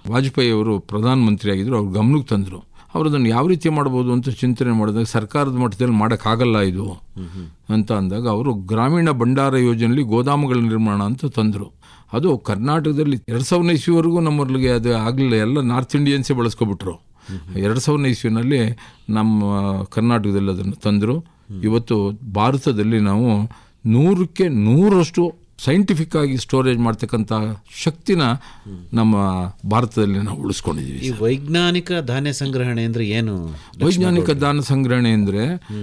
ವಾಜಪೇಯಿ ಅವರು ಪ್ರಧಾನಮಂತ್ರಿ ಆಗಿದ್ರು ಅವ್ರ ಗಮನಕ್ಕೆ ತಂದರು ಅವರು ಅದನ್ನು ಯಾವ ರೀತಿ ಮಾಡ್ಬೋದು ಅಂತ ಚಿಂತನೆ ಮಾಡಿದಾಗ ಸರ್ಕಾರದ ಮಟ್ಟದಲ್ಲಿ ಮಾಡೋಕ್ಕಾಗಲ್ಲ ಇದು ಅಂತ ಅಂದಾಗ ಅವರು ಗ್ರಾಮೀಣ ಭಂಡಾರ ಯೋಜನೆಯಲ್ಲಿ ಗೋದಾಮುಗಳ ನಿರ್ಮಾಣ ಅಂತ ತಂದರು ಅದು ಕರ್ನಾಟಕದಲ್ಲಿ ಎರಡು ಸಾವಿರದ ಇಸ್ವಿವರೆಗೂ ನಮ್ಮಲ್ಲಿಗೆ ಅದು ಆಗಲಿಲ್ಲ ಎಲ್ಲ ನಾರ್ತ್ ಇಂಡಿಯನ್ಸೇ ಬಳಸ್ಕೊಬಿಟ್ರು ಎರಡು ಸಾವಿರದ ಇಸ್ವಿನಲ್ಲಿ ನಮ್ಮ ಕರ್ನಾಟಕದಲ್ಲಿ ಅದನ್ನು ತಂದರು ಇವತ್ತು ಭಾರತದಲ್ಲಿ ನಾವು ನೂರಕ್ಕೆ ನೂರಷ್ಟು ಸೈಂಟಿಫಿಕ್ ಆಗಿ ಸ್ಟೋರೇಜ್ ಮಾಡ್ತಕ್ಕಂಥ ಶಕ್ತಿನ ನಮ್ಮ ಭಾರತದಲ್ಲಿ ನಾವು ಉಳಿಸ್ಕೊಂಡಿದ್ದೀವಿ ಈ ವೈಜ್ಞಾನಿಕ ಧಾನ್ಯ ಸಂಗ್ರಹಣೆ ಅಂದ್ರೆ ಏನು ವೈಜ್ಞಾನಿಕ ಧಾನ್ಯ ಸಂಗ್ರಹಣೆ ಅಂದರೆ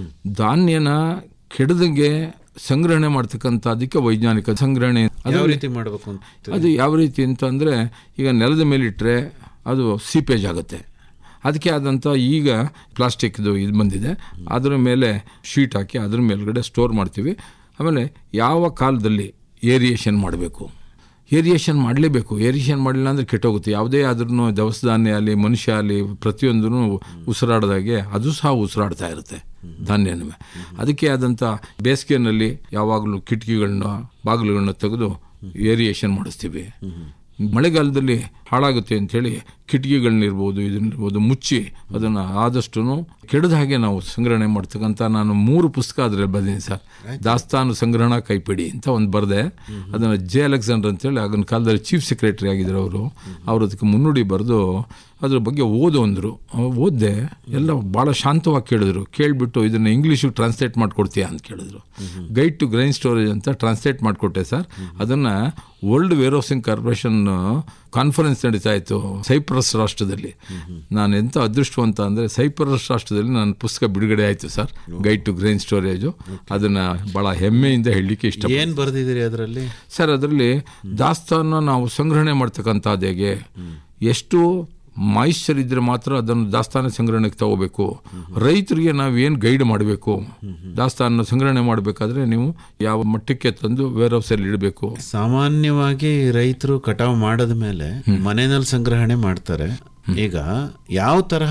ಧಾನ್ಯನ ಕೆಡದಂಗೆ ಸಂಗ್ರಹಣೆ ಮಾಡ್ತಕ್ಕಂಥ ಅದಕ್ಕೆ ವೈಜ್ಞಾನಿಕ ಸಂಗ್ರಹಣೆ ಯಾವ ಅದು ರೀತಿ ಮಾಡಬೇಕು ಅಂತ ಅದು ಯಾವ ರೀತಿ ಅಂತಂದರೆ ಈಗ ನೆಲದ ಮೇಲಿಟ್ಟರೆ ಅದು ಸೀಪೇಜ್ ಆಗುತ್ತೆ ಅದಕ್ಕೆ ಆದಂಥ ಈಗ ಪ್ಲಾಸ್ಟಿಕ್ದು ಇದು ಬಂದಿದೆ ಅದರ ಮೇಲೆ ಶೀಟ್ ಹಾಕಿ ಅದ್ರ ಮೇಲ್ಗಡೆ ಸ್ಟೋರ್ ಮಾಡ್ತೀವಿ ಆಮೇಲೆ ಯಾವ ಕಾಲದಲ್ಲಿ ಏರಿಯೇಷನ್ ಮಾಡಬೇಕು ಏರಿಯೇಷನ್ ಮಾಡಲೇಬೇಕು ಏರಿಯೇಷನ್ ಮಾಡಲಿಲ್ಲ ಅಂದರೆ ಕೆಟ್ಟೋಗುತ್ತೆ ಯಾವುದೇ ಆದ್ರೂ ದವಸ ಧಾನ್ಯ ಆಗಲಿ ಮನುಷ್ಯ ಆಗಲಿ ಪ್ರತಿಯೊಂದೂ ಉಸಿರಾಡ್ದಾಗೆ ಅದು ಸಹ ಉಸಿರಾಡ್ತಾ ಇರುತ್ತೆ ಧಾನ್ಯನೂ ಅದಕ್ಕೆ ಆದಂಥ ಬೇಸಿಗೆನಲ್ಲಿ ಯಾವಾಗಲೂ ಕಿಟಕಿಗಳನ್ನ ಬಾಗಿಲುಗಳನ್ನ ತೆಗೆದು ಏರಿಯೇಷನ್ ಮಾಡಿಸ್ತೀವಿ ಮಳೆಗಾಲದಲ್ಲಿ ಹಾಳಾಗುತ್ತೆ ಅಂಥೇಳಿ ಕಿಟಕಿಗಳನ್ನಿರ್ಬೋದು ಇದನ್ನಿರ್ಬೋದು ಮುಚ್ಚಿ ಅದನ್ನು ಆದಷ್ಟು ಕೆಡದ ಹಾಗೆ ನಾವು ಸಂಗ್ರಹಣೆ ಮಾಡ್ತಕ್ಕಂಥ ನಾನು ಮೂರು ಪುಸ್ತಕ ಅದರಲ್ಲಿ ಬರೆದೀನಿ ಸರ್ ದಾಸ್ತಾನು ಸಂಗ್ರಹಣಾ ಕೈಪಿಡಿ ಅಂತ ಒಂದು ಬರೆದೆ ಅದನ್ನು ಜೆ ಅಲೆಕ್ಸಾಂಡರ್ ಅಂತೇಳಿ ಆಗಿನ ಕಾಲದಲ್ಲಿ ಚೀಫ್ ಸೆಕ್ರೆಟರಿ ಆಗಿದ್ರು ಅವರು ಅವರು ಅದಕ್ಕೆ ಮುನ್ನುಡಿ ಬರೆದು ಅದ್ರ ಬಗ್ಗೆ ಓದು ಅಂದರು ಓದಿದೆ ಎಲ್ಲ ಭಾಳ ಶಾಂತವಾಗಿ ಕೇಳಿದ್ರು ಕೇಳಿಬಿಟ್ಟು ಇದನ್ನು ಇಂಗ್ಲೀಷಿಗೆ ಟ್ರಾನ್ಸ್ಲೇಟ್ ಮಾಡಿಕೊಡ್ತೀಯಾ ಅಂತ ಕೇಳಿದ್ರು ಗೈಡ್ ಟು ಗ್ರೈನ್ ಸ್ಟೋರೇಜ್ ಅಂತ ಟ್ರಾನ್ಸ್ಲೇಟ್ ಮಾಡಿಕೊಟ್ಟೆ ಸರ್ ಅದನ್ನು world warehousing corporation conference ನಡೀತಾ ಇತ್ತು ಸೈಪ್ರಸ್ ರಾಷ್ಟ್ರದಲ್ಲಿ ನಾನು ಎಂಥ ಅದೃಷ್ಟವಂತ ಅಂದರೆ ಸೈಪ್ರಸ್ ರಾಷ್ಟ್ರದಲ್ಲಿ ನನ್ನ ಪುಸ್ತಕ ಬಿಡುಗಡೆ ಆಯಿತು sir guide to grain storage ಅದನ್ನು ಭಾಳ ಹೆಮ್ಮೆಯಿಂದ ಹೇಳಲಿಕ್ಕೆ ಇಷ್ಟ ಏನ್ ಬರ್ದಿದ್ದೀರಿ ಅದರಲ್ಲಿ ಸರ್ ಅದರಲ್ಲಿ ದಾಸ್ತಾನ ನಾವು ಸಂಗ್ರಹಣೆ ಮಾಡ್ತಕ್ಕಂಥದ್ದು ಹೇಗೆ ಎಷ್ಟು ಮಾಯಿಶ್ಚರ್ ಇದ್ರೆ ಮಾತ್ರ ಅದನ್ನು ದಾಸ್ತಾನ ಸಂಗ್ರಹಣೆಗೆ ತಗೋಬೇಕು ರೈತರಿಗೆ ನಾವು ಏನು ಗೈಡ್ ಮಾಡಬೇಕು ದಾಸ್ತಾನ ಸಂಗ್ರಹಣೆ ಮಾಡಬೇಕಾದ್ರೆ ನೀವು ಯಾವ ಮಟ್ಟಕ್ಕೆ ತಂದು ವೇರ್ ಹೌಸಲ್ಲಿ ಇಡಬೇಕು ಸಾಮಾನ್ಯವಾಗಿ ರೈತರು ಕಟಾವು ಮಾಡದ ಮೇಲೆ ಮನೆಯಲ್ಲಿ ಸಂಗ್ರಹಣೆ ಮಾಡ್ತಾರೆ ಈಗ ಯಾವ ತರಹ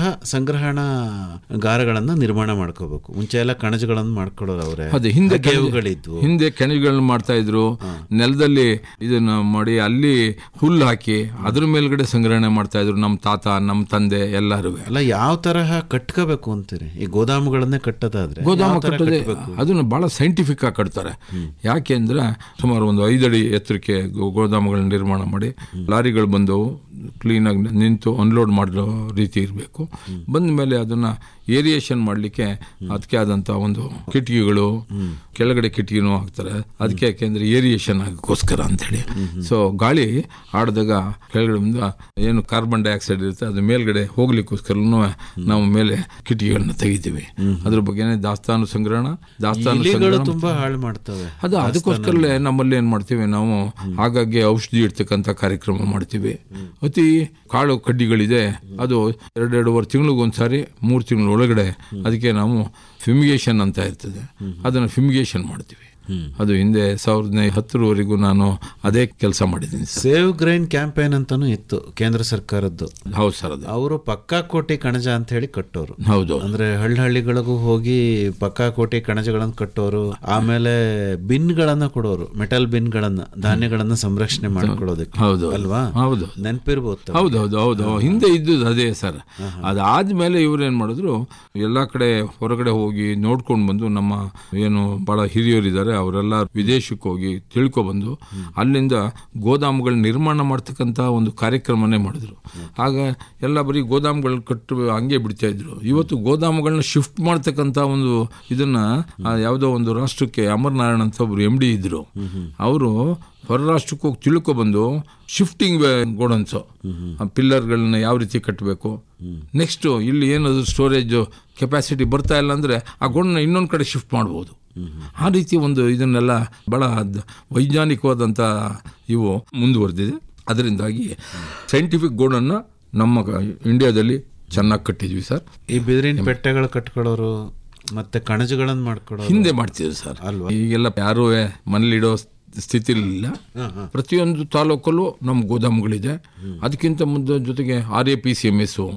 ಸಂಗ್ರಹಣಾಗಾರಗಳನ್ನ ನಿರ್ಮಾಣ ಮಾಡ್ಕೋಬೇಕು ಮುಂಚೆ ಎಲ್ಲ ಕಣಜಗಳನ್ನು ಮಾಡ್ಕೊಳ್ಳೋರು ಅವರೇ ಅದೇ ಹಿಂದೆ ಅಗೆವುಗಳಿದ್ವು ಹಿಂದೆ ಕೆಣಜುಗಳನ್ನ ಮಾಡ್ತಾ ಇದ್ರು ನೆಲದಲ್ಲಿ ಇದನ್ನ ಮಾಡಿ ಅಲ್ಲಿ ಹುಲ್ಲು ಹಾಕಿ ಅದ್ರ ಮೇಲ್ಗಡೆ ಸಂಗ್ರಹಣೆ ಮಾಡ್ತಾ ಇದ್ರು ನಮ್ಮ ತಾತ ನಮ್ಮ ತಂದೆ ಎಲ್ಲರೂ ಅಲ್ಲ ಯಾವ ತರಹ ಕಟ್ಕೋಬೇಕು ಅಂತೀರಿ ಈ ಗೋದಾಮುಗಳನ್ನೇ ಕಟ್ಟೋದಾದ್ರೆ ಗೋದಾಮ ಯಾವ ತರ ಕಟ್ಟೋದೇ ಕಟ್ಬೇಕು? ಅದನ್ನು ಬಹಳ ಸೈಂಟಿಫಿಕ್ ಆಗಿ ಕಟ್ತಾರೆ ಯಾಕೆ ಅಂದ್ರೆ ಸುಮಾರು ಒಂದು ಐದಡಿ ಎತ್ತರಕ್ಕೆ ಗೋ- ಗೋದಾಮುಗಳನ್ನ ನಿರ್ಮಾಣ ಮಾಡಿ ಲಾರಿಗಳು ಬಂದವು ಕ್ಲೀನಾಗಿ ನಿಂತು ಅನ್ಲೋಡ್ ಮಾಡೋ ರೀತಿ ಇರಬೇಕು ಬಂದ ಮೇಲೆ ಅದನ್ನ ಏರಿಯೇಷನ್ ಮಾಡಲಿಕ್ಕೆ ಅದಕ್ಕೆ ಆದಂಥ ಒಂದು ಕಿಟಕಿಗಳು ಕೆಳಗಡೆ ಕಿಟಕಿನೂ ಹಾಕ್ತಾರೆ ಅದಕ್ಕೆ ಯಾಕೆಂದ್ರೆ ಏರಿಯೇಷನ್ ಆಗೋಸ್ಕರ ಅಂತೇಳಿ ಸೊ ಗಾಳಿ ಆಡಿದಾಗ ಕೆಳಗಡೆಯಿಂದ ಏನು ಕಾರ್ಬನ್ ಡೈಆಕ್ಸೈಡ್ ಇರುತ್ತೆ ಅದು ಮೇಲ್ಗಡೆ ಹೋಗ್ಲಿಕ್ಕೋಸ್ಕರನೂ ನಾವು ಮೇಲೆ ಕಿಟಕಿಗಳನ್ನ ತೆಗಿತೀವಿ ಅದ್ರ ಬಗ್ಗೆನೇ ದಾಸ್ತಾನು ಸಂಗ್ರಹಣ ದಾಸ್ತಾನು ಇಲಿಗಳು ಸಂಗ್ರಹಣ ತುಂಬಾ ಹಾಳು ಮಾಡ್ತವೆ ಅದು ಅದಕ್ಕೋಸ್ಕರಲೇ ನಮ್ಮಲ್ಲಿ ಏನು ಮಾಡ್ತೀವಿ ನಾವು ಆಗಾಗ್ಗೆ ಔಷಧಿ ಇಡ್ತಕ್ಕಂಥ ಕಾರ್ಯಕ್ರಮ ಮಾಡ್ತೀವಿ ಅತಿ ಕಾಳು ಕಡ್ಡಿಗಳಿದೆ ಅದು ಎರಡೆರಡುವರೆ ತಿಂಗಳಿಗೆ ಒಂದ್ಸಾರಿ ಮೂರು ತಿಂಗಳ ಒಳಗಡೆ ಅದಕ್ಕೆ ನಾವು ಫಿಮಿಗೇಷನ್ ಅಂತ ಇರ್ತದೆ ಅದನ್ನು ಫಿಮಿಗೇಷನ್ ಮಾಡ್ತೀವಿ ಅದು ಹಿಂದೆ ಸಾವಿರದ ಹತ್ತರವರೆಗೂ ನಾನು ಅದೇ ಕೆಲಸ ಮಾಡಿದ್ದೀನಿ ಸರ್ ಸೇವ್ ಗ್ರೈನ್ ಕ್ಯಾಂಪೇನ್ ಅಂತಾನು ಇತ್ತು ಕೇಂದ್ರ ಸರ್ಕಾರದ್ದು ಹೌದು ಸರ್ ಅದು ಅವರು ಪಕ್ಕಾ ಕೋಟಿ ಕಣಜ ಅಂತ ಹೇಳಿ ಕಟ್ಟೋರು ಹೌದು ಅಂದ್ರೆ ಹಳ್ಳಿ ಹಳ್ಳಿಗಳಿಗೂ ಹೋಗಿ ಪಕ್ಕಾ ಕೋಟಿ ಕಣಜಗಳನ್ನ ಕಟ್ಟೋರು ಆಮೇಲೆ ಬಿನ್ಗಳನ್ನ ಕೊಡೋರು ಮೆಟಲ್ ಬಿನ್ಗಳನ್ನ ಧಾನ್ಯಗಳನ್ನ ಸಂರಕ್ಷಣೆ ಮಾಡ್ಕೊಳ್ಳೋದಕ್ಕೆ ಹೌದು ಅಲ್ವಾ ಹೌದು ನೆನ್ಪಿರ್ಬೋದು ತಾವು. ಹೌದು ಹೌದು ಹೌದು ಹಿಂದೆ ಇದ್ದುದು ಅದೇ ಸರ್ ಅದಾದ್ಮೇಲೆ ಇವ್ರು ಏನು ಮಾಡಿದ್ರು ಎಲ್ಲ ಕಡೆ ಹೊರಗಡೆ ಹೋಗಿ ನೋಡ್ಕೊಂಡು ಬಂದು ನಮ್ಮ ಏನು ಬಹಳ ಹಿರಿಯರಿದ್ದಾರೆ ಅವರೆಲ್ಲ ವಿದೇಶಕ್ಕೆ ಹೋಗಿ ತಿಳ್ಕೊಬಂದು ಅಲ್ಲಿಂದ ಗೋದಾಮುಗಳ ನಿರ್ಮಾಣ ಮಾಡ್ತಕ್ಕಂಥ ಒಂದು ಕಾರ್ಯಕ್ರಮನೇ ಮಾಡಿದ್ರು ಆಗ ಎಲ್ಲ ಬರೀ ಗೋದಾಮುಗಳು ಕಟ್ಟು ಹಂಗೆ ಬಿಡ್ತಾ ಇದ್ರು ಇವತ್ತು ಗೋದಾಮುಗಳನ್ನ ಶಿಫ್ಟ್ ಮಾಡ್ತಕ್ಕಂಥ ಒಂದು ಇದನ್ನ ಆ, ಯಾವುದೋ ಒಂದು ರಾಷ್ಟ್ರಕ್ಕೆ ಅಮರ್ನಾರಾಯಣ್ ಅಂತ ಒಬ್ರು ಎಮ್ ಡಿ ಇದ್ರು ಅವರು ಹೊರ ರಾಷ್ಟ್ರಕ್ಕೆ ಹೋಗಿ ತಿಳ್ಕೊಬಂದು ಶಿಫ್ಟಿಂಗ್ ಗೋಡನ್ಸು ಪಿಲ್ಲರ್ಗಳನ್ನ ಯಾವ ರೀತಿ ಕಟ್ಟಬೇಕು ನೆಕ್ಸ್ಟು ಇಲ್ಲಿ ಏನದು ಸ್ಟೋರೇಜ್ ಕೆಪಾಸಿಟಿ ಬರ್ತಾ ಇಲ್ಲ ಅಂದರೆ ಆ ಗೋಡನ್ನ ಇನ್ನೊಂದು ಕಡೆ ಶಿಫ್ಟ್ ಮಾಡ್ಬೋದು ಆ ರೀತಿ ಒಂದು ಇದನ್ನೆಲ್ಲ ಭಾಳ ಅದ್- ವೈಜ್ಞಾನಿಕವಾದಂಥ ಇವು ಮುಂದುವರೆದಿದೆ ಅದರಿಂದಾಗಿ ಸೈಂಟಿಫಿಕ್ ಗೋಡನ್ನು ನಮ್ಮ ಕ- ಇಂಡಿಯಾದಲ್ಲಿ ಚೆನ್ನಾಗಿ ಕಟ್ಟಿದ್ವಿ ಸರ್ ಈ ಬಿದಿರಿನ ಪೆಟ್ಟೆಗಳು ಕಟ್ಕೊಳ್ಳೋರು ಮತ್ತೆ ಕಣಜಗಳನ್ನ ಮಾಡ್ಕೊಳ್ಳೋರು ಹಿಂದೆ ಮಾಡ್ತಿದ್ರು ಸರ್ ಅಲ್ವಾ? ಈಗೆಲ್ಲ ಯಾರೂ ಮನೇಲಿಡೋ ಸ್ಥಿತಿಲಿಲ್ಲ ಪ್ರತಿಯೊಂದು ತಾಲೂಕಲ್ಲೂ ನಮ್ಮ ಗೋದಾಮುಗಳಿದೆ ಅದಕ್ಕಿಂತ ಮುಂದೆ ಜೊತೆಗೆ R A P C M S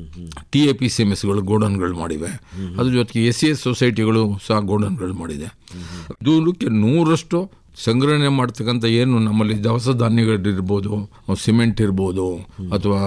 T A P C M ಎಸ್ಗಳು ಗೋಡನ್ಗಳು ಮಾಡಿವೆ ಅದ್ರ ಜೊತೆಗೆ ಎಸ್ ಸಿ ಎಸ್ ಸೊಸೈಟಿಗಳು ಸಹ ಗೋಡನ್ಗಳು ಮಾಡಿದೆ ನೂರಕ್ಕೆ ನೂರಷ್ಟು ಸಂಗ್ರಹಣೆ ಮಾಡ್ತಕ್ಕಂಥ ಏನು ನಮ್ಮಲ್ಲಿ ದವಸ ಧಾನ್ಯಗಳಿರ್ಬೋದು ಸಿಮೆಂಟ್ ಇರ್ಬೋದು ಅಥವಾ